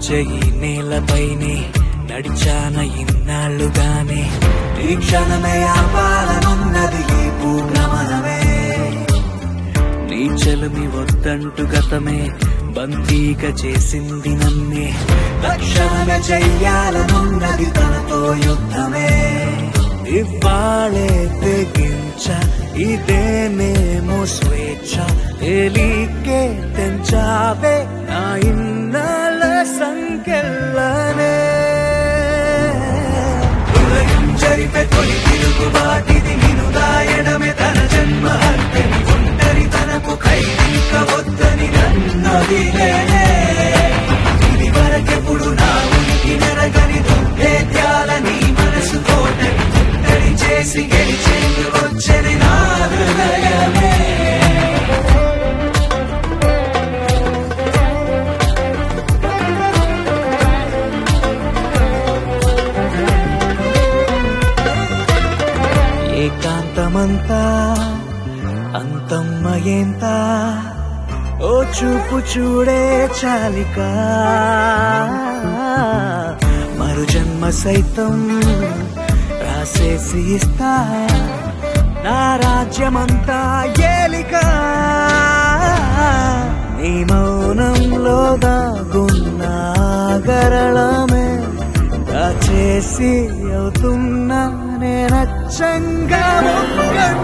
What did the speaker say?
నడిచే ఈ నేలపైనే నడిచాన ఇన్నాళ్ళుగానే ఈ క్షణమే ఆపాలనున్నది ఈ భూభ్రమణమే నీ చెలుమి వద్దంటు గతమే బందీక చేసింది నన్నే తక్షణమే చెయ్యాలనున్నది తనతో యుద్ధమే ఇవ్వాలే తెగించ ఇదేనేమో స్వేచ్ఛ తేలికే తెంచావే నా ఇన్నాళ్ళ సంఖ్యలనే హృదయం జరిపే తొలి తిరుగుబాటిది నిను దాయడమే తన జన్మ హత్యని ఒంటరి తనకు ఖైదీక వద్దని నన్నదిలేనే ఇది వరకెప్పుడు నా ఉనికి నెరగని దుర్భేద్యాల నీ మనసు కోటని ఒంటరి చేసి గెలిచేందుకొచ్చని నా హృదయమే ఏకాంతమంతా అంతమ్మయేంత ఓ చూపు చూడే చాలిక మరు జన్మ సైతం రాసేసి ఇస్తా నా రాజ్యమంతా ఏలిక నీ మౌనంలో దాగున్న గరళమే దాచేసి అవుతున్నా నేనచ్చంగా మొక్క